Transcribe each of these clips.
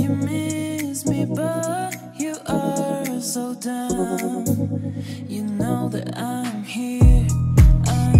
You miss me, but you are so down. You know that I'm here, I'm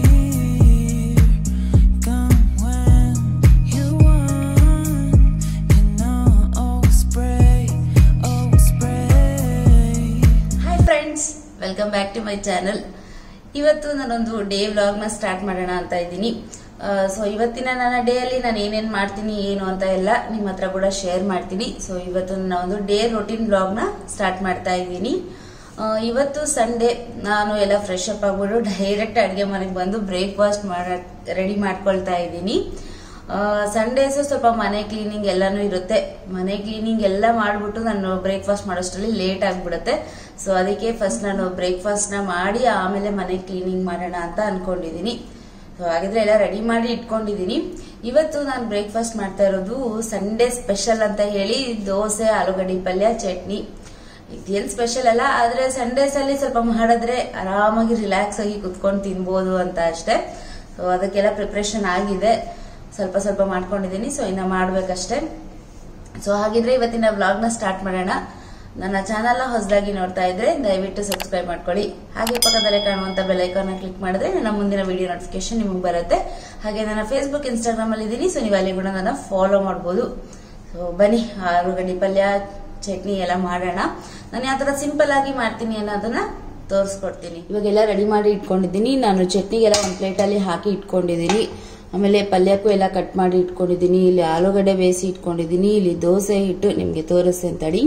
here. Come when you want. You know I'll always pray, always pray. Hi friends welcome back to my channel ಇವತ್ತು ನಾನೊಂದು day ವ್ಲಾಗ್ನ start ಮಾಡೋಣ ಅಂತ ಇದ್ದೀನಿ so ಇವತ್ತಿನ ನನ್ನ day ಅಲ್ಲಿ ನಾನು ಏನೇನು ಮಾಡ್ತೀನಿ ಏನು ಅಂತ ಎಲ್ಲ ನಿಮ್ಮ ಹತ್ರ ಕೂಡ ಶೇರ್ ಮಾಡ್ತೀನಿ ಸೊ ಇವತ್ತು ನನ್ನ ಒಂದು ಡೇ ರೊಟೀನ್ ವ್ಲಾಗ್ನ ಸ್ಟಾರ್ಟ್ ಮಾಡ್ತಾ ಇದ್ದೀನಿ ಆ, ಇವತ್ತು ಸಂಡೇ ನಾನು ಎಲ್ಲ ಫ್ರೆಶ್ ಅಪ್ ಆಗ್ಬಿಟ್ಟು ಡೈರೆಕ್ಟ್ ಅಡುಗೆ ಮನೆಗೆ ಬಂದು ಬ್ರೇಕ್ಫಾಸ್ಟ್ ಮಾಡ ರೆಡಿ ಮಾಡ್ಕೊಳ್ತಾ ಇದ್ದೀನಿ ಸಂಡೇಸು ಸ್ವಲ್ಪ ಮನೆ ಕ್ಲೀನಿಂಗ್ ಎಲ್ಲಾನು ಇರುತ್ತೆ ಮನೆ ಕ್ಲೀನಿಂಗ್ ಎಲ್ಲ ಮಾಡ್ಬಿಟ್ಟು ನಾನು ಬ್ರೇಕ್ಫಾಸ್ಟ್ ಮಾಡೋಷ್ಟರಲ್ಲಿ ಲೇಟ್ ಆಗ್ಬಿಡುತ್ತೆ ಸೊ ಅದಕ್ಕೆ ಫಸ್ಟ್ ನಾನು ಬ್ರೇಕ್ಫಾಸ್ಟ್ ನ ಮಾಡಿ ಆಮೇಲೆ ಮನೆ ಕ್ಲೀನಿಂಗ್ ಮಾಡೋಣ ಅಂತ ಅನ್ಕೊಂಡಿದೀನಿ ಸೊ ಹಾಗಿದ್ರೆ ಎಲ್ಲ ರೆಡಿ ಮಾಡಿ ಇಟ್ಕೊಂಡಿದೀನಿ ಇವತ್ತು ನಾನು ಬ್ರೇಕ್ಫಾಸ್ಟ್ ಮಾಡ್ತಾ ಇರೋದು ಸಂಡೇ ಸ್ಪೆಷಲ್ ಅಂತ ಹೇಳಿ ದೋಸೆ ಆಲೂಗಡ್ಡೆ ಪಲ್ಯ ಚಟ್ನಿ ಇದೇನ್ ಸ್ಪೆಷಲ್ ಅಲ್ಲ ಆದ್ರೆ ಸಂಡೇಸ್ ಅಲ್ಲಿ ಸ್ವಲ್ಪ ಮಾಡಿದ್ರೆ ಆರಾಮಾಗಿ ರಿಲ್ಯಾಕ್ಸ್ ಆಗಿ ಕುತ್ಕೊಂಡು ತಿನ್ಬೋದು ಅಂತ ಅಷ್ಟೇ ಸೊ ಅದಕ್ಕೆಲ್ಲ ಪ್ರಿಪ್ರೇಷನ್ ಆಗಿದೆ ಸ್ವಲ್ಪ ಸ್ವಲ್ಪ ಮಾಡ್ಕೊಂಡಿದ್ದೀನಿ ಸೊ ಇನ್ನ ಮಾಡ್ಬೇಕಷ್ಟೇ ಸೊ ಹಾಗಿದ್ರೆ ಇವತ್ತಿನ ವ್ಲಾಗ್ ನ ಸ್ಟಾರ್ಟ್ ಮಾಡೋಣ ನನ್ನ ಚಾನಲ್ ನ ಹೊಸದಾಗಿ ನೋಡ್ತಾ ಇದ್ರೆ ದಯವಿಟ್ಟು ಸಬ್ಸ್ಕ್ರೈಬ್ ಮಾಡ್ಕೊಳ್ಳಿ ಹಾಗೆ ಪಕ್ಕದಲ್ಲೇ ಕಾಣುವಂತ ಬೆಲ್ ಐಕಾನ್ ಕ್ಲಿಕ್ ಮಾಡಿದ್ರೆ ನನ್ನ ಮುಂದಿನ ವಿಡಿಯೋ ನೋಟಿಫಿಕೇಶನ್ ನಿಮಗೆ ಬರುತ್ತೆ ಹಾಗೆ ನನ್ನ ಫೇಸ್ಬುಕ್ ಇನ್ಸ್ಟಾಗ್ರಾಮ್ ಅಲ್ಲಿ ಇದ್ದೀನಿ ಸೊ ನೀವು ಅಲ್ಲಿ ಕೂಡ ನನ್ನ ಫಾಲೋ ಮಾಡ್ಬೋದು ಸೊ ಬನ್ನಿ ಆಲೂಗಡ್ಡೆ ಪಲ್ಯ ಚಟ್ನಿ ಎಲ್ಲ ಮಾಡೋಣ ನಾನು ಯಾವ ತರ ಸಿಂಪಲ್ ಆಗಿ ಮಾಡ್ತೀನಿ ಅನ್ನೋದನ್ನ ತೋರಿಸ್ಕೊಡ್ತೀನಿ ಇವಾಗೆಲ್ಲ ರೆಡಿ ಮಾಡಿ ಇಟ್ಕೊಂಡಿದ್ದೀನಿ ನಾನು ಚಟ್ನಿಗೆಲ್ಲ ಒಂದು ಪ್ಲೇಟಲ್ಲಿ ಹಾಕಿ ಇಟ್ಕೊಂಡಿದ್ದೀನಿ ಆಮೇಲೆ ಪಲ್ಯಕ್ಕೂ ಎಲ್ಲ ಕಟ್ ಮಾಡಿ ಇಟ್ಕೊಂಡಿದ್ದೀನಿ ಇಲ್ಲಿ ಆಲೂಗಡ್ಡೆ ಬೇಯಿಸಿ ಇಟ್ಕೊಂಡಿದ್ದೀನಿ ಇಲ್ಲಿ ದೋಸೆ ಹಿಟ್ಟು ನಿಮಗೆ ತೋರಿಸ್ತೇನೆ ತಡಿ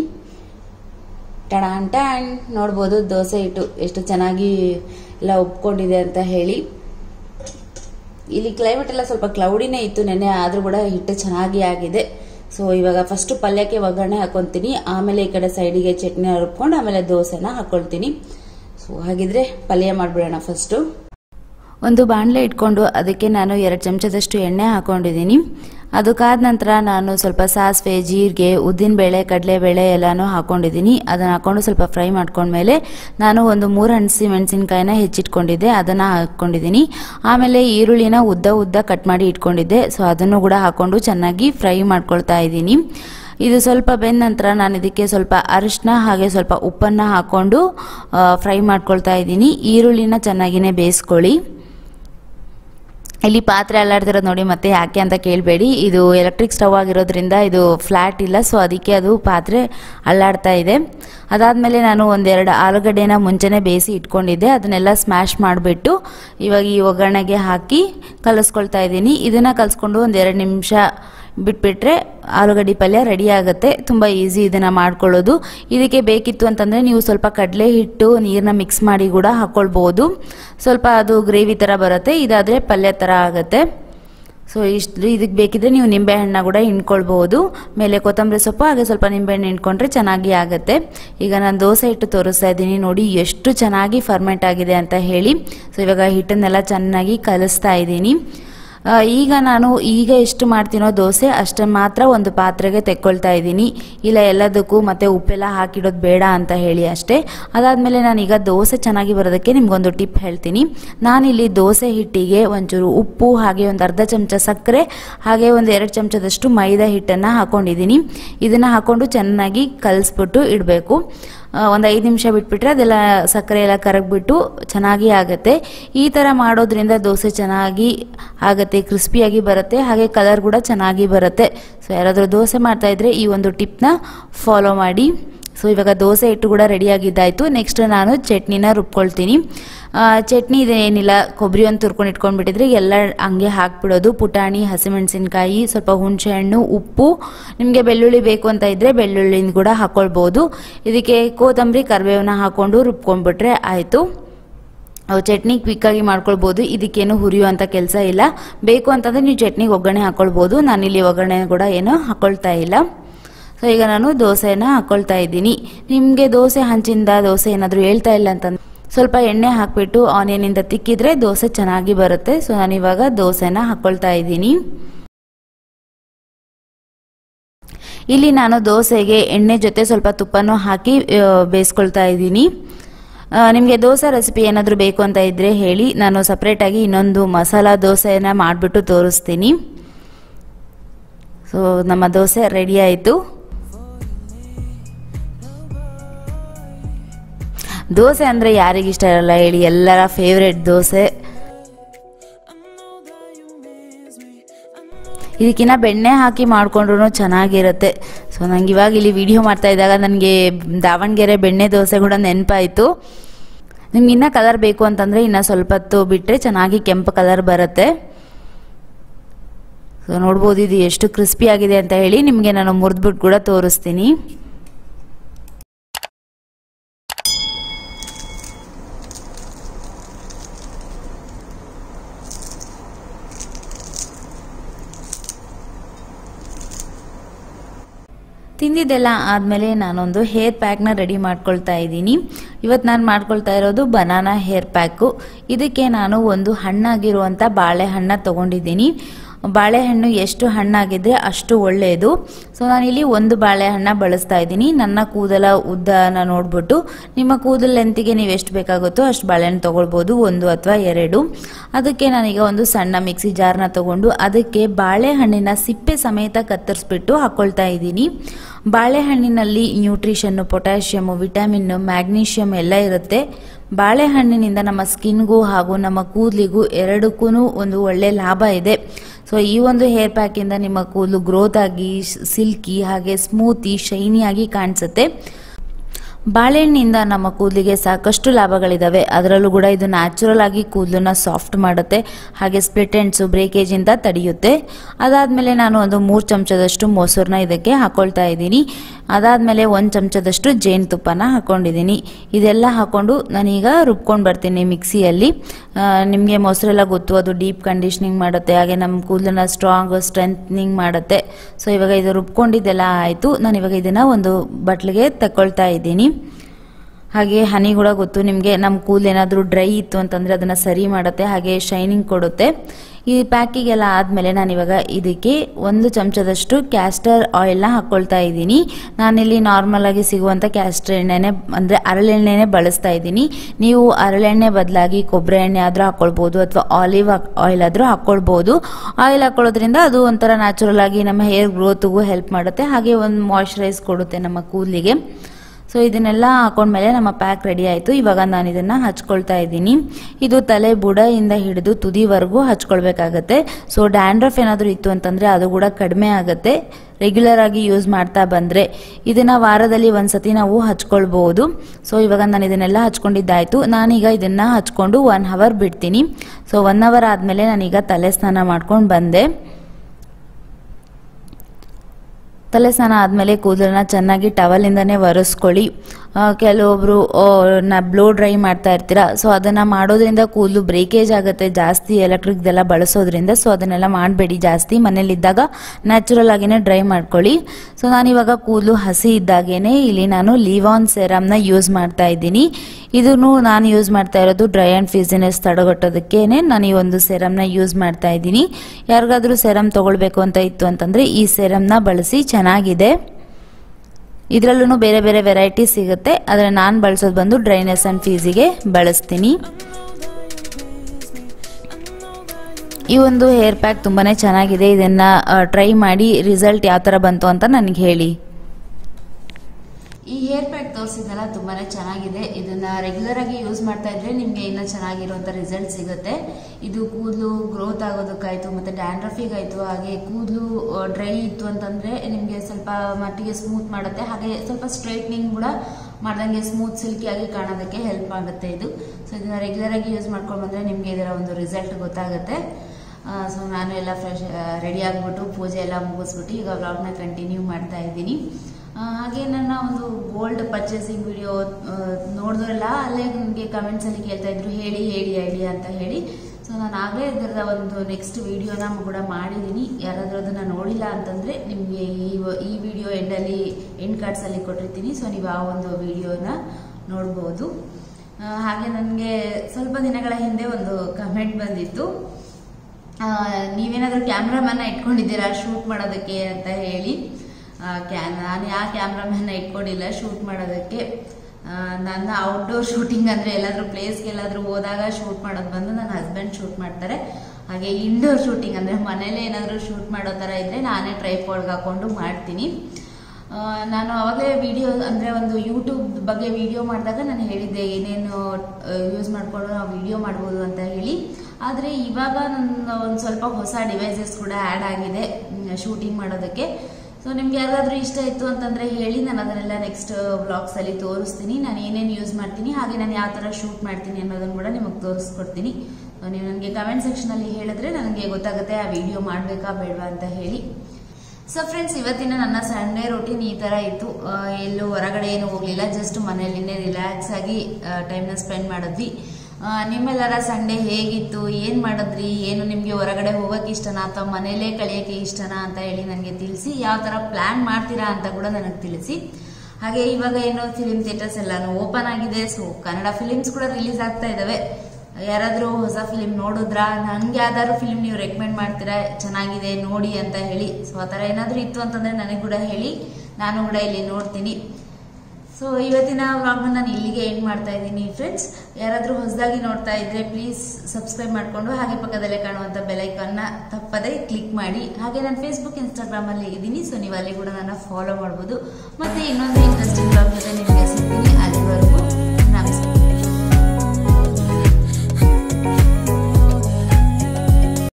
ಟಣಾನ್ ಟ್ಯಾನ್ ನೋಡ್ಬೋದು ದೋಸೆ ಹಿಟ್ಟು ಎಷ್ಟು ಚೆನ್ನಾಗಿ ಎಲ್ಲ ಒಪ್ಕೊಂಡಿದೆ ಅಂತ ಹೇಳಿ ಇಲ್ಲಿ ಕ್ಲೈಮೇಟ್ ಎಲ್ಲ ಸ್ವಲ್ಪ ಕ್ಲೌಡಿನೇ ಇತ್ತು ನೆನ್ನೆ ಆದ್ರೂ ಕೂಡ ಹಿಟ್ಟು ಚೆನ್ನಾಗಿ ಆಗಿದೆ ಸೊ ಇವಾಗ ಫಸ್ಟ್ ಪಲ್ಯಕ್ಕೆ ಒಗ್ಗರಣೆ ಹಾಕೊಂತೀನಿ ಆಮೇಲೆ ಈ ಕಡೆ ಸೈಡಿಗೆ ಚಟ್ನಿ ರುಬ್ಕೊಂಡು ಆಮೇಲೆ ದೋಸೆನ ಹಾಕೊಳ್ತೀನಿ ಸೊ ಹಾಗಿದ್ರೆ ಪಲ್ಯ ಮಾಡ್ಬಿಡೋಣ ಫಸ್ಟು ಒಂದು ಬಾಣಲೆ ಇಟ್ಕೊಂಡು ಅದಕ್ಕೆ ನಾನು ಎರಡು ಚಮಚದಷ್ಟು ಎಣ್ಣೆ ಹಾಕೊಂಡಿದ್ದೀನಿ ಅದು ಕಾದ ನಂತರ ನಾನು ಸ್ವಲ್ಪ ಸಾಸಿವೆ ಜೀರಿಗೆ ಉದ್ದಿನಬೇಳೆ ಕಡಲೆಬೇಳೆ ಎಲ್ಲಾನು ಹಾಕೊಂಡಿದ್ದೀನಿ ಅದನ್ನು ಹಾಕೊಂಡು ಸ್ವಲ್ಪ ಫ್ರೈ ಮಾಡ್ಕೊಂಡ್ಮೇಲೆ ನಾನು ಒಂದು ಮೂರು ಹಣಸಿ ಮೆಣಸಿನ್ಕಾಯಿನ ಹೆಚ್ಚಿಟ್ಕೊಂಡಿದ್ದೆ ಅದನ್ನು ಹಾಕ್ಕೊಂಡಿದ್ದೀನಿ ಆಮೇಲೆ ಈರುಳ್ಳಿನ ಉದ್ದ ಉದ್ದ ಕಟ್ ಮಾಡಿ ಇಟ್ಕೊಂಡಿದ್ದೆ ಸೊ ಅದನ್ನು ಕೂಡ ಹಾಕೊಂಡು ಚೆನ್ನಾಗಿ ಫ್ರೈ ಮಾಡ್ಕೊಳ್ತಾ ಇದ್ದೀನಿ ಇದು ಸ್ವಲ್ಪ ಬೆಂದ ನಂತರ ನಾನು ಇದಕ್ಕೆ ಸ್ವಲ್ಪ ಅರಿಶಿನ ಹಾಗೆ ಸ್ವಲ್ಪ ಉಪ್ಪನ್ನು ಹಾಕ್ಕೊಂಡು ಫ್ರೈ ಮಾಡ್ಕೊಳ್ತಾ ಇದ್ದೀನಿ ಈರುಳ್ಳಿನ ಚೆನ್ನಾಗಿನೇ ಬೇಯಿಸ್ಕೊಳ್ಳಿ ಇಲ್ಲಿ ಪಾತ್ರೆ ಅಲ್ಲಾಡ್ತಿರೋದು ನೋಡಿ ಮತ್ತೆ ಯಾಕೆ ಅಂತ ಕೇಳಬೇಡಿ ಇದು ಎಲೆಕ್ಟ್ರಿಕ್ ಸ್ಟವ್ ಆಗಿರೋದ್ರಿಂದ ಇದು ಫ್ಲ್ಯಾಟ್ ಇಲ್ಲ ಸೊ ಅದಕ್ಕೆ ಅದು ಪಾತ್ರೆ ಅಲ್ಲಾಡ್ತಾ ಇದೆ ಅದಾದಮೇಲೆ ನಾನು ಒಂದೆರಡು ಆಲೂಗಡ್ಡೆನ ಮುಂಚೆನೇ ಬೇಯಿಸಿ ಇಟ್ಕೊಂಡಿದ್ದೆ ಅದನ್ನೆಲ್ಲ ಸ್ಮ್ಯಾಶ್ ಮಾಡಿಬಿಟ್ಟು ಇವಾಗ ಈ ಒಗ್ಗರಣೆಗೆ ಹಾಕಿ ಕಲಿಸ್ಕೊಳ್ತಾ ಇದ್ದೀನಿ ಇದನ್ನು ಕಲಿಸ್ಕೊಂಡು ಒಂದೆರಡು ನಿಮಿಷ ಬಿಟ್ಬಿಟ್ರೆ ಆಲೂಗಡ್ಡೆ ಪಲ್ಯ ರೆಡಿ ಆಗುತ್ತೆ ತುಂಬ ಈಸಿ ಇದನ್ನು ಮಾಡ್ಕೊಳ್ಳೋದು ಇದಕ್ಕೆ ಬೇಕಿತ್ತು ಅಂತಂದರೆ ನೀವು ಸ್ವಲ್ಪ ಕಡಲೆ ಹಿಟ್ಟು ನೀರನ್ನ ಮಿಕ್ಸ್ ಮಾಡಿ ಕೂಡ ಹಾಕ್ಕೊಳ್ಬೋದು ಸ್ವಲ್ಪ ಅದು ಗ್ರೇವಿ ಥರ ಬರುತ್ತೆ ಇದಾದರೆ ಪಲ್ಯ ಥರ ಆಗುತ್ತೆ ಸೊ ಇಷ್ಟು ಇದಕ್ಕೆ ಬೇಕಿದ್ರೆ ನೀವು ನಿಂಬೆಹಣ್ಣ ಕೂಡ ಹಿಂಡ್ಕೊಳ್ಬೋದು ಮೇಲೆ ಕೊತ್ತಂಬರಿ ಸೊಪ್ಪು ಹಾಗೆ ಸ್ವಲ್ಪ ನಿಂಬೆಹಣ್ಣು ಹಿಂಡ್ಕೊಂಡ್ರೆ ಚೆನ್ನಾಗಿ ಆಗುತ್ತೆ ಈಗ ನಾನು ದೋಸೆ ಹಿಟ್ಟು ತೋರಿಸ್ತಾ ಇದ್ದೀನಿ ನೋಡಿ ಎಷ್ಟು ಚೆನ್ನಾಗಿ ಫರ್ಮೆಂಟ್ ಆಗಿದೆ ಅಂತ ಹೇಳಿ ಸೊ ಇವಾಗ ಹಿಟ್ಟನ್ನೆಲ್ಲ ಚೆನ್ನಾಗಿ ಕಲಿಸ್ತಾ ಇದ್ದೀನಿ ಆ, ಈಗ ನಾನು ಈಗ ಎಷ್ಟು ಮಾಡ್ತೀನೋ ದೋಸೆ ಅಷ್ಟೇ ಮಾತ್ರ ಒಂದು ಪಾತ್ರೆಗೆ ತೆಕ್ಕೊಳ್ತಾ ಇದ್ದೀನಿ ಇಲ್ಲ ಎಲ್ಲದಕ್ಕೂ ಮತ್ತೆ ಉಪ್ಪೆಲ್ಲ ಹಾಕಿಡೋದು ಬೇಡ ಅಂತ ಹೇಳಿ ಅಷ್ಟೇ ಅದಾದಮೇಲೆ ನಾನೀಗ ದೋಸೆ ಚೆನ್ನಾಗಿ ಬರೋದಕ್ಕೆ ನಿಮ್ಗೊಂದು ಟಿಪ್ ಹೇಳ್ತೀನಿ ನಾನಿಲ್ಲಿ ದೋಸೆ ಹಿಟ್ಟಿಗೆ ಒಂಚೂರು ಉಪ್ಪು ಹಾಗೆ ಒಂದು ಅರ್ಧ ಚಮಚ ಸಕ್ಕರೆ ಹಾಗೆ ಒಂದು ಎರಡು ಚಮಚದಷ್ಟು ಮೈದಾ ಹಿಟ್ಟನ್ನು ಹಾಕೊಂಡಿದ್ದೀನಿ ಇದನ್ನು ಹಾಕೊಂಡು ಚೆನ್ನಾಗಿ ಕಲಿಸ್ಬಿಟ್ಟು ಇಡಬೇಕು ಒಂದು ಐದು ನಿಮಿಷ ಬಿಟ್ಬಿಟ್ರೆ ಅದೆಲ್ಲ ಸಕ್ಕರೆ ಎಲ್ಲ ಕರಗ್ಬಿಟ್ಟು ಚೆನ್ನಾಗಿ ಆಗುತ್ತೆ ಈ ಥರ ಮಾಡೋದ್ರಿಂದ ದೋಸೆ ಚೆನ್ನಾಗಿ ಆಗುತ್ತೆ ಕ್ರಿಸ್ಪಿಯಾಗಿ ಬರುತ್ತೆ ಹಾಗೆ ಕಲರ್ ಕೂಡ ಚೆನ್ನಾಗಿ ಬರುತ್ತೆ ಸೊ ಯಾರಾದರೂ ದೋಸೆ ಮಾಡ್ತಾ ಇದ್ರೆ ಈ ಒಂದು ಟಿಪ್ನ ಫಾಲೋ ಮಾಡಿ ಸೊ ಇವಾಗ ದೋಸೆ ಹಿಟ್ಟು ಕೂಡ ರೆಡಿಯಾಗಿದ್ದಾಯಿತು ನೆಕ್ಸ್ಟ್ ನಾನು ಚಟ್ನಿನ ರುಬ್ಕೊಳ್ತೀನಿ ಆ, ಚಟ್ನಿ ಇದೇನಿಲ್ಲ ಕೊಬ್ಬರಿ ಒಂದು ತುರ್ಕೊಂಡು ಇಟ್ಕೊಂಡ್ಬಿಟ್ಟಿದ್ರೆ ಎಲ್ಲ ಹಂಗೆ ಹಾಕ್ಬಿಡೋದು ಪುಟಾಣಿ ಹಸಿಮೆಣಸಿನ್ಕಾಯಿ ಸ್ವಲ್ಪ ಹುಣಸೆಹಣ್ಣು ಉಪ್ಪು ನಿಮಗೆ ಬೆಳ್ಳುಳ್ಳಿ ಬೇಕು ಅಂತ ಇದ್ದರೆ ಬೆಳ್ಳುಳ್ಳಿನ ಕೂಡ ಹಾಕ್ಕೊಳ್ಬೋದು ಇದಕ್ಕೆ ಕೊತ್ತಂಬರಿ ಕರಿಬೇವನ್ನ ಹಾಕ್ಕೊಂಡು ರುಬ್ಕೊಂಡ್ಬಿಟ್ರೆ ಆಯಿತು ಅವು ಚಟ್ನಿ ಕ್ವಿಕ್ಕಾಗಿ ಮಾಡ್ಕೊಳ್ಬೋದು ಇದಕ್ಕೇನು ಹುರಿಯುವಂಥ ಕೆಲಸ ಇಲ್ಲ ಬೇಕು ಅಂತಂದರೆ ನೀವು ಚಟ್ನಿಗೆ ಒಗ್ಗರಣೆ ಹಾಕ್ಕೊಳ್ಬೋದು ನಾನಿಲ್ಲಿ ಒಗ್ಗರಣೆ ಕೂಡ ಏನು ಹಾಕ್ಕೊಳ್ತಾ ಇಲ್ಲ ಸೊ ಈಗ ನಾನು ದೋಸೆನ ಹಾಕ್ಕೊಳ್ತಾ ಇದ್ದೀನಿ ನಿಮಗೆ ದೋಸೆ ಹಂಚಿಂದ ದೋಸೆ ಏನಾದರೂ ಹೇಳ್ತಾ ಇಲ್ಲ ಅಂತಂದ್ರೆ ಸ್ವಲ್ಪ ಎಣ್ಣೆ ಹಾಕ್ಬಿಟ್ಟು ಆನಿಯನಿಂದ ತಿಕ್ಕಿದ್ರೆ ದೋಸೆ ಚೆನ್ನಾಗಿ ಬರುತ್ತೆ ಸೊ ನಾನಿವಾಗ ದೋಸೆನ ಹಾಕ್ಕೊಳ್ತಾ ಇದ್ದೀನಿ ಇಲ್ಲಿ ನಾನು ದೋಸೆಗೆ ಎಣ್ಣೆ ಜೊತೆ ಸ್ವಲ್ಪ ತುಪ್ಪನೂ ಹಾಕಿ ಆ, ಬೇಯಿಸ್ಕೊಳ್ತಾ ಇದ್ದೀನಿ ನಿಮಗೆ ದೋಸೆ ರೆಸಿಪಿ ಏನಾದರೂ ಬೇಕು ಅಂತ ಇದ್ದರೆ ಹೇಳಿ ನಾನು ಸಪ್ರೇಟಾಗಿ ಇನ್ನೊಂದು ಮಸಾಲ ದೋಸೆನ ಮಾಡಿಬಿಟ್ಟು ತೋರಿಸ್ತೀನಿ ಸೊ ನಮ್ಮ ದೋಸೆ ರೆಡಿ ಆಯಿತು ದೋಸೆ ಅಂದರೆ ಯಾರಿಗಿಷ್ಟ ಇರಲ್ಲ ಹೇಳಿ ಎಲ್ಲರ ಫೇವ್ರೆಟ್ ದೋಸೆ ಇದಕ್ಕಿನ್ನ ಬೆಣ್ಣೆ ಹಾಕಿ ಮಾಡಿಕೊಂಡ್ರು ಚೆನ್ನಾಗಿರುತ್ತೆ ಸೊ ನಂಗೆ ಇವಾಗ ಇಲ್ಲಿ ವಿಡಿಯೋ ಮಾಡ್ತಾ ಇದ್ದಾಗ ನನಗೆ ದಾವಣಗೆರೆ ಬೆಣ್ಣೆ ದೋಸೆ ಕೂಡ ನೆನಪಾಯಿತು ನಿಮ್ಗೆ ಇನ್ನೂ ಕಲರ್ ಬೇಕು ಅಂತಂದರೆ ಇನ್ನೂ ಸ್ವಲ್ಪ ಹೊತ್ತು ಬಿಟ್ಟರೆ ಚೆನ್ನಾಗಿ ಕೆಂಪು ಕಲರ್ ಬರುತ್ತೆ ಸೊ ನೋಡ್ಬೋದು ಇದು ಎಷ್ಟು ಕ್ರಿಸ್ಪಿ ಆಗಿದೆ ಅಂತ ಹೇಳಿ ನಿಮಗೆ ನಾನು ಮುರಿದ್ಬಿಟ್ಟು ಕೂಡ ತೋರಿಸ್ತೀನಿ ತಿಂದಿದ್ದೆಲ್ಲ ಆದಮೇಲೆ ನಾನೊಂದು ಹೇರ್ ಪ್ಯಾಕ್ನ ರೆಡಿ ಮಾಡ್ಕೊಳ್ತಾ ಇದ್ದೀನಿ ಇವತ್ತು ನಾನು ಮಾಡ್ಕೊಳ್ತಾ ಇರೋದು ಬನಾನಾ ಹೇರ್ ಪ್ಯಾಕು ಇದಕ್ಕೆ ನಾನು ಒಂದು ಹಣ್ಣಾಗಿರುವಂಥ ಬಾಳೆಹಣ್ಣ ತೊಗೊಂಡಿದ್ದೀನಿ ಬಾಳೆಹಣ್ಣು ಎಷ್ಟು ಹಣ್ಣಾಗಿದ್ರೆ ಅಷ್ಟು ಒಳ್ಳೆಯದು ಸೊ ನಾನಿಲ್ಲಿ ಒಂದು ಬಾಳೆಹಣ್ಣ ಬಳಸ್ತಾ ಇದ್ದೀನಿ ನನ್ನ ಕೂದಲ ಉದ್ದನ ನೋಡ್ಬಿಟ್ಟು ನಿಮ್ಮ ಕೂದಲ ಲೆಂತಿಗೆ ನೀವು ಎಷ್ಟು ಬೇಕಾಗುತ್ತೋ ಅಷ್ಟು ಬಾಳೆಹಣ್ಣು ತೊಗೊಳ್ಬೋದು ಒಂದು ಅಥವಾ ಎರಡು ಅದಕ್ಕೆ ನಾನೀಗ ಒಂದು ಸಣ್ಣ ಮಿಕ್ಸಿ ಜಾರ್ನ ತಗೊಂಡು ಅದಕ್ಕೆ ಬಾಳೆಹಣ್ಣಿನ ಸಿಪ್ಪೆ ಸಮೇತ ಕತ್ತರಿಸ್ಬಿಟ್ಟು ಹಾಕ್ಕೊಳ್ತಾ ಇದ್ದೀನಿ ಬಾಳೆಹಣ್ಣಿನಲ್ಲಿ ನ್ಯೂಟ್ರಿಷನ್ನು ಪೊಟ್ಯಾಷಿಯಮು ವಿಟಮಿನ್ನು ಮ್ಯಾಗ್ನೀಷಿಯಮ್ ಎಲ್ಲ ಇರುತ್ತೆ ಬಾಳೆಹಣ್ಣಿನಿಂದ ನಮ್ಮ ಸ್ಕಿನ್ಗೂ ಹಾಗೂ ನಮ್ಮ ಕೂದಲಿಗೂ ಎರಡಕ್ಕೂ ಒಂದು ಒಳ್ಳೆ ಲಾಭ ಇದೆ ಸೊ ಈ ಒಂದು ಹೇರ್ ಪ್ಯಾಕಿಂದ ನಿಮ್ಮ ಕೂದಲು ಗ್ರೋತ್ ಆಗಿ ಸಿಲ್ಕಿ ಹಾಗೆ ಸ್ಮೂತಿ ಶೈನಿಯಾಗಿ ಕಾಣಿಸುತ್ತೆ ಬಾಳೆಹಣ್ಣಿಂದ ನಮ್ಮ ಕೂದಲಿಗೆ ಸಾಕಷ್ಟು ಲಾಭಗಳಿದ್ದಾವೆ ಅದರಲ್ಲೂ ಕೂಡ ಇದು ನ್ಯಾಚುರಲ್ ಆಗಿ ಕೂದಲನ್ನ ಸಾಫ್ಟ್ ಮಾಡುತ್ತೆ ಹಾಗೆ ಸ್ಪ್ಲಿಟ್ ಎಂಡ್ಸು ಬ್ರೇಕೇಜಿಂದ ತಡೆಯುತ್ತೆ ಅದಾದಮೇಲೆ ನಾನು ಒಂದು ಮೂರು ಚಮಚದಷ್ಟು ಮೊಸರನ್ನ ಇದಕ್ಕೆ ಹಾಕೊಳ್ತಾ ಇದ್ದೀನಿ ಅದಾದಮೇಲೆ ಒಂದು ಚಮಚದಷ್ಟು ಜೇನುತುಪ್ಪನ ಹಾಕ್ಕೊಂಡಿದ್ದೀನಿ ಇದೆಲ್ಲ ಹಾಕ್ಕೊಂಡು ನಾನೀಗ ರುಬ್ಕೊಂಡು ಬರ್ತೀನಿ ಮಿಕ್ಸಿಯಲ್ಲಿ ನಿಮಗೆ ಮೊಸರೆಲ್ಲ ಗೊತ್ತು ಅದು ಡೀಪ್ ಕಂಡೀಷ್ನಿಂಗ್ ಮಾಡುತ್ತೆ ಹಾಗೆ ನಮ್ಮ ಕೂದಲನ್ನ ಸ್ಟ್ರಾಂಗ್ ಸ್ಟ್ರೆಂತ್ನಿಂಗ್ ಮಾಡುತ್ತೆ ಸೊ ಇವಾಗ ಇದು ರುಬ್ಕೊಂಡಿದ್ದೆಲ್ಲ ಆಯಿತು ನಾನು ಇವಾಗ ಇದನ್ನು ಒಂದು ಬಟ್ಲಿಗೆ ತಗೊಳ್ತಾ ಇದ್ದೀನಿ ಹಾಗೆ ಹನಿ ಕೂಡ ಗೊತ್ತು ನಿಮಗೆ ನಮ್ಮ ಕೂದಲು ಏನಾದರೂ ಡ್ರೈ ಇತ್ತು ಅಂತಂದರೆ ಅದನ್ನು ಸರಿ ಮಾಡುತ್ತೆ ಹಾಗೆ ಶೈನಿಂಗ್ ಕೊಡುತ್ತೆ ಈ ಪ್ಯಾಕಿಗೆಲ್ಲ ಆದಮೇಲೆ ನಾನಿವಾಗ ಇದಕ್ಕೆ ಒಂದು ಚಮಚದಷ್ಟು ಕ್ಯಾಸ್ಟರ್ ಆಯಿಲ್ನ ಹಾಕ್ಕೊಳ್ತಾ ಇದ್ದೀನಿ ನಾನಿಲ್ಲಿ ನಾರ್ಮಲಾಗಿ ಸಿಗುವಂಥ ಕ್ಯಾಸ್ಟರ್ ಎಣ್ಣೆನೇ ಅಂದರೆ ಹರಳೆಣ್ಣೆನೇ ಬಳಸ್ತಾ ಇದ್ದೀನಿ ನೀವು ಹರಳೆಣ್ಣೆ ಬದಲಾಗಿ ಕೊಬ್ಬರಿ ಎಣ್ಣೆ ಆದರೂ ಹಾಕ್ಕೊಳ್ಬೋದು ಅಥವಾ ಆಲಿವ್ ಆಯಿಲ್ ಆದರೂ ಹಾಕ್ಕೊಳ್ಬೋದು ಆಯಿಲ್ ಹಾಕ್ಕೊಳ್ಳೋದ್ರಿಂದ ಅದು ಒಂಥರ ನ್ಯಾಚುರಲ್ ಆಗಿ ನಮ್ಮ ಹೇರ್ ಗ್ರೋತ್ಗೂ ಹೆಲ್ಪ್ ಮಾಡುತ್ತೆ ಹಾಗೆ ಒಂದು ಮಾಯ್ಶ್ಚರೈಸ್ ಕೊಡುತ್ತೆ ನಮ್ಮ ಕೂದಲಿಗೆ ಸೊ ಇದನ್ನೆಲ್ಲ ಹಾಕೊಂಡ್ಮೇಲೆ ನಮ್ಮ ಪ್ಯಾಕ್ ರೆಡಿ ಆಯಿತು ಇವಾಗ ನಾನು ಇದನ್ನು ಹಚ್ಕೊಳ್ತಾ ಇದ್ದೀನಿ ಇದು ತಲೆ ಬುಡದಿಂದ ಹಿಡಿದು ತುದಿವರೆಗೂ ಹಚ್ಕೊಳ್ಬೇಕಾಗತ್ತೆ ಸೊ ಡ್ಯಾಂಡ್ರಫ್ ಏನಾದರೂ ಇತ್ತು ಅಂತಂದರೆ ಅದು ಕೂಡ ಕಡಿಮೆ ಆಗುತ್ತೆ ರೆಗ್ಯುಲರ್ ಆಗಿ ಯೂಸ್ ಮಾಡ್ತಾ ಬಂದರೆ ಇದನ್ನು ವಾರದಲ್ಲಿ ಒಂದು ಸತಿ ನಾವು ಹಚ್ಕೊಳ್ಬೋದು ಸೊ ಇವಾಗ ನಾನು ಇದನ್ನೆಲ್ಲ ಹಚ್ಕೊಂಡಿದ್ದಾಯಿತು ನಾನೀಗ ಇದನ್ನು ಹಚ್ಕೊಂಡು ಒನ್ ಅವರ್ ಬಿಡ್ತೀನಿ ಸೊ ಒನ್ ಅವರ್ ಆದಮೇಲೆ ನಾನೀಗ ತಲೆ ಸ್ನಾನ ಮಾಡ್ಕೊಂಡು ಬಂದೆ ತಲೆ ಸ್ನಾನ ಆದಮೇಲೆ ಕೂದಲನ್ನ ಚೆನ್ನಾಗಿ ಟವಲಿಂದನೇ ಒರೆಸ್ಕೊಳ್ಳಿ ಕೆಲವೊಬ್ಬರು ನ ಬ್ಲೋ ಡ್ರೈ ಮಾಡ್ತಾ ಇರ್ತೀರ ಸೊ ಅದನ್ನು ಮಾಡೋದ್ರಿಂದ ಕೂದಲು ಬ್ರೇಕೇಜ್ ಆಗುತ್ತೆ ಜಾಸ್ತಿ ಎಲೆಕ್ಟ್ರಿಕ್ದೆಲ್ಲ ಬಳಸೋದ್ರಿಂದ ಸೊ ಅದನ್ನೆಲ್ಲ ಮಾಡಬೇಡಿ ಜಾಸ್ತಿ ಮನೇಲಿದ್ದಾಗ ನ್ಯಾಚುರಲ್ ಆಗಿನೇ ಡ್ರೈ ಮಾಡ್ಕೊಳ್ಳಿ ಸೊ ನಾನಿವಾಗ ಕೂದಲು ಹಸಿ ಇದ್ದಾಗೇನೆ ಇಲ್ಲಿ ನಾನು ಲಿವಾನ್ ಸೆರಮ್ನ ಯೂಸ್ ಮಾಡ್ತಾ ಇದ್ದೀನಿ ಇದನ್ನು ನಾನು ಯೂಸ್ ಮಾಡ್ತಾ ಇರೋದು ಡ್ರೈ ಆ್ಯಂಡ್ ಫಿಸಿನೆಸ್ ತಡೆಗಟ್ಟೋದಕ್ಕೇನೆ ನಾನು ಈ ಒಂದು ಸೆರಮ್ನ ಯೂಸ್ ಮಾಡ್ತಾ ಇದ್ದೀನಿ ಯಾರಿಗಾದ್ರೂ ಸೆರಮ್ ತೊಗೊಳ್ಬೇಕು ಅಂತ ಇತ್ತು ಅಂತಂದರೆ ಈ ಸೆರಮ್ನ ಬಳಸಿ ಚೆನ್ನಾಗಿದೆ ಇದರಲ್ಲೂ ಬೇರೆ ಬೇರೆ ವೆರೈಟಿ ಸಿಗುತ್ತೆ ಆದರೆ ನಾನು ಬಳಸೋದು ಬಂದು ಡ್ರೈನೆಸ್ ಆ್ಯಂಡ್ ಫೀಸಿಗೆ ಬಳಸ್ತೀನಿ ಈ ಒಂದು ಹೇರ್ ಪ್ಯಾಕ್ ತುಂಬಾ ಚೆನ್ನಾಗಿದೆ ಇದನ್ನು ಟ್ರೈ ಮಾಡಿ ರಿಸಲ್ಟ್ ಯಾವ ಥರ ಬಂತು ಅಂತ ನನಗೆ ಹೇಳಿ ಈ ಹೇರ್ ಪ್ಯಾಕ್ ತೋರಿಸಿದೆಲ್ಲ ತುಂಬಾನೇ ಚೆನ್ನಾಗಿದೆ ಇದನ್ನ ರೆಗ್ಯುಲರ್ ಆಗಿ ಯೂಸ್ ಮಾಡ್ತಾ ಇದ್ರೆ ನಿಮ್ಗೆ ಇನ್ನೂ ಚೆನ್ನಾಗಿರುವಂತ ರಿಸಲ್ಟ್ ಸಿಗುತ್ತೆ ಇದು ಕೂದಲು ಗ್ರೋತ್ ಆಗೋದಕ್ಕಾಯ್ತು ಮತ್ತೆ ಡ್ಯಾಂಡ್ರಫಿಗಾಯ್ತು ಹಾಗೆ ಕೂದಲು ಡ್ರೈ ಇತ್ತು ಅಂತಂದ್ರೆ ನಿಮ್ಗೆ ಸ್ವಲ್ಪ ಮಟ್ಟಿಗೆ ಸ್ಮೂತ್ ಮಾಡುತ್ತೆ ಹಾಗೆ ಸ್ವಲ್ಪ ಸ್ಟ್ರೈಟ್ನಿಂಗ್ ಕೂಡ ಮಾಡ್ದಂಗೆ ಸ್ಮೂತ್ ಸಿಲ್ಕಿ ಆಗಿ ಕಾಣೋದಕ್ಕೆ ಹೆಲ್ಪ್ ಆಗುತ್ತೆ ಇದು ಸೊ ಇದನ್ನ ರೆಗ್ಯುಲರ್ ಆಗಿ ಯೂಸ್ ಮಾಡ್ಕೊಂಡು ಬಂದ್ರೆ ನಿಮ್ಗೆ ಇದರ ಒಂದು ರಿಸಲ್ಟ್ ಗೊತ್ತಾಗುತ್ತೆ ಸೊ ನಾನು ಎಲ್ಲ ಫ್ರೆಶ್ ರೆಡಿ ಆಗಿಬಿಟ್ಟು ಪೂಜೆ ಎಲ್ಲ ಮುಗಿಸ್ಬಿಟ್ಟು ಈಗ ವ್ಲಾಗ್ನ ಕಂಟಿನ್ಯೂ ಮಾಡ್ತಾ ಇದ್ದೀನಿ ಆ, ಹಾಗೆ ನನ್ನ ಒಂದು ಗೋಲ್ಡ್ ಪರ್ಚೇಸಿಂಗ್ ವಿಡಿಯೋ ನೋಡಿದ್ರಲ್ಲ ಅಲ್ಲೇ ನನಗೆ ಕಮೆಂಟ್ಸಲ್ಲಿ ಕೇಳ್ತಾ ಇದ್ರು ಹೇಳಿ ಹೇಳಿ ಐಡಿಯಾ ಅಂತ ಹೇಳಿ ಸೊ ನಾನು ಆಗಲೇ ಇದರ ಒಂದು ನೆಕ್ಸ್ಟ್ ವಿಡಿಯೋನ ಕೂಡ ಮಾಡಿದ್ದೀನಿ ಯಾರಾದರೂ ಅದನ್ನು ನೋಡಿಲ್ಲ ಅಂತಂದರೆ ನಿಮಗೆ ಈ ವ- ಈ ವಿಡಿಯೋ ಎಂಡಲ್ಲಿ ಎಂಡ್ ಕಾರ್ಡ್ಸಲ್ಲಿ ಕೊಟ್ಟಿರ್ತೀನಿ ಸೊ ನೀವು ಆ ಒಂದು ವಿಡಿಯೋನ ನೋಡ್ಬೋದು ಆ, ಹಾಗೆ ನನಗೆ ಸ್ವಲ್ಪ ದಿನಗಳ ಹಿಂದೆ ಒಂದು ಕಮೆಂಟ್ ಬಂದಿತ್ತು ಆ, ನೀವೇನಾದ್ರೂ ಕ್ಯಾಮ್ರಾಮನ್ನ ಇಟ್ಕೊಂಡಿದ್ದೀರಾ ಶೂಟ್ ಮಾಡೋದಕ್ಕೆ ಅಂತ ಹೇಳಿ ಆ, ಕ್ಯಾ ನಾನು ಯಾವ ಕ್ಯಾಮ್ರಾಮನ್ನ ಇಟ್ಕೊಂಡಿಲ್ಲ ಶೂಟ್ ಮಾಡೋದಕ್ಕೆ ಆ, ನನ್ನ ಔಟ್ಡೋರ್ ಶೂಟಿಂಗ್ ಅಂದ್ರೆ ಎಲ್ಲಾದ್ರೂ ಪ್ಲೇಸ್ಗೆ ಎಲ್ಲಾದ್ರೂ ಹೋದಾಗ ಶೂಟ್ ಮಾಡೋದು ಬಂದು ನನ್ನ ಹಸ್ಬೆಂಡ್ ಶೂಟ್ ಮಾಡ್ತಾರೆ ಹಾಗೆ ಇಂಡೋರ್ ಶೂಟಿಂಗ್ ಅಂದ್ರೆ ಮನೇಲೆ ಏನಾದ್ರೂ ಶೂಟ್ ಮಾಡೋ ತರ ಇದ್ರೆ ನಾನೇ ಟ್ರೈಫೋಲ್ಗೆ ಹಾಕೊಂಡು ಮಾಡ್ತೀನಿ ಆ, ನಾನು ಅವಾಗಲೇ ವಿಡಿಯೋ ಅಂದರೆ ಒಂದು ಯೂಟ್ಯೂಬ್ ಬಗ್ಗೆ ವಿಡಿಯೋ ಮಾಡಿದಾಗ ನಾನು ಹೇಳಿದ್ದೆ ಏನೇನು ಯೂಸ್ ಮಾಡಿಕೊಂಡು ನಾವು ವಿಡಿಯೋ ಮಾಡ್ಬೋದು ಅಂತ ಹೇಳಿ ಆದರೆ ಇವಾಗ ನನ್ನ ಒಂದು ಸ್ವಲ್ಪ ಹೊಸ ಡಿವೈಸಸ್ ಕೂಡ ಆ್ಯಡ್ ಆಗಿದೆ ಶೂಟಿಂಗ್ ಮಾಡೋದಕ್ಕೆ ಸೊ ನಿಮ್ಗೆ ಯಾರಿಗಾದ್ರೂ ಇಷ್ಟ ಇತ್ತು ಅಂತಂದ್ರೆ ಹೇಳಿ ನಾನು ಅದನ್ನೆಲ್ಲ ನೆಕ್ಸ್ಟ್ ಬ್ಲಾಗ್ಸ್ ಅಲ್ಲಿ ತೋರಿಸ್ತೀನಿ ನಾನು ಏನೇನು ಯೂಸ್ ಮಾಡ್ತೀನಿ ಹಾಗೆ ನಾನು ಯಾವ ಥರ ಶೂಟ್ ಮಾಡ್ತೀನಿ ಅನ್ನೋದನ್ನು ಕೂಡ ನಿಮಗೆ ತೋರಿಸ್ಕೊಡ್ತೀನಿ ಸೊ ನೀವು ನನಗೆ ಕಮೆಂಟ್ ಸೆಕ್ಷನ್ ಅಲ್ಲಿ ಹೇಳಿದ್ರೆ ನನಗೆ ಗೊತ್ತಾಗುತ್ತೆ ಆ ವಿಡಿಯೋ ಮಾಡಬೇಕಾ ಬೇಡವಾ ಅಂತ ಹೇಳಿ ಸೊ ಫ್ರೆಂಡ್ಸ್ ಇವತ್ತಿನ ನನ್ನ ಸಂಡೇ ರೊಟೀನ್ ಈ ತರ ಇತ್ತು ಆ, ಎಲ್ಲೂ ಹೊರಗಡೆ ಏನು ಹೋಗ್ಲಿಲ್ಲ ಜಸ್ಟ್ ಮನೆಯಲ್ಲಿನೇ ರಿಲ್ಯಾಕ್ಸ್ ಆಗಿ ಟೈಮ್ನ ಸ್ಪೆಂಡ್ ಮಾಡಿದ್ವಿ ಆ, ನಿಮ್ಮೆಲ್ಲರ ಸಂಡೇ ಹೇಗಿತ್ತು ಏನ್ ಮಾಡಿದ್ರಿ ಏನು ನಿಮ್ಗೆ ಹೊರಗಡೆ ಹೋಗಕ್ಕೆ ಇಷ್ಟನಾ ಅಥವಾ ಮನೇಲೇ ಕಳಿಯಕ್ಕೆ ಇಷ್ಟನಾ ಅಂತ ಹೇಳಿ ನನಗೆ ತಿಳಿಸಿ ಯಾವ ತರ ಪ್ಲಾನ್ ಮಾಡ್ತೀರಾ ಅಂತ ಕೂಡ ನನಗೆ ತಿಳಿಸಿ ಹಾಗೆ ಇವಾಗ ಏನೋ ಫಿಲಿಂ ಥಿಯೇಟರ್ಸ್ ಎಲ್ಲಾನು ಓಪನ್ ಆಗಿದೆ ಸೊ ಕನ್ನಡ ಫಿಲಿಮ್ಸ್ ಕೂಡ ರಿಲೀಸ್ ಆಗ್ತಾ ಇದಾವೆ ಯಾರಾದರೂ ಹೊಸ ಫಿಲಿಮ್ ನೋಡಿದ್ರಾ ನನ್ಗೆ ಯಾವ್ದಾದ್ರು ಫಿಲಿಮ್ ನೀವು ರೆಕಮೆಂಡ್ ಮಾಡ್ತೀರಾ ಚೆನ್ನಾಗಿದೆ ನೋಡಿ ಅಂತ ಹೇಳಿ ಸೊ ಆ ಥರ ಏನಾದರೂ ಇತ್ತು ಅಂತಂದ್ರೆ ನನಗೆ ಕೂಡ ಹೇಳಿ ನಾನು ಕೂಡ ಇಲ್ಲಿ ನೋಡ್ತೀನಿ ಸೊ ಇವತ್ತಿನ ವ್ಲಾಗ್ನ ನಾನು ಇಲ್ಲಿಗೆ ಎಂಡ್ ಮಾಡ್ತಾ ಇದ್ದೀನಿ ಫ್ರೆಂಡ್ಸ್ ಯಾರಾದರೂ ಹೊಸದಾಗಿ ನೋಡ್ತಾ ಇದ್ರೆ ಪ್ಲೀಸ್ ಸಬ್ಸ್ಕ್ರೈಬ್ ಮಾಡಿಕೊಂಡು ಹಾಗೆ ಪಕ್ಕದಲ್ಲೇ ಕಾಣುವಂಥ ಬೆಲೈಕನ್ನ ತಪ್ಪದೇ ಕ್ಲಿಕ್ ಮಾಡಿ ಹಾಗೆ ನಾನು ಫೇಸ್ಬುಕ್ ಇನ್ಸ್ಟಾಗ್ರಾಮಲ್ಲಿ ಇದ್ದೀನಿ ಸೊ ನೀವು ಅಲ್ಲಿ ಕೂಡ ನನ್ನ ಫಾಲೋ ಮಾಡ್ಬೋದು ಮತ್ತೆ ಇನ್ನೊಂದು ಇಂಟ್ರೆಸ್ಟಿಂಗ್ ಬ್ಲಾಗ್ ಜೊತೆ ನಿಮಗೆ ಸಿಗ್ತೀನಿ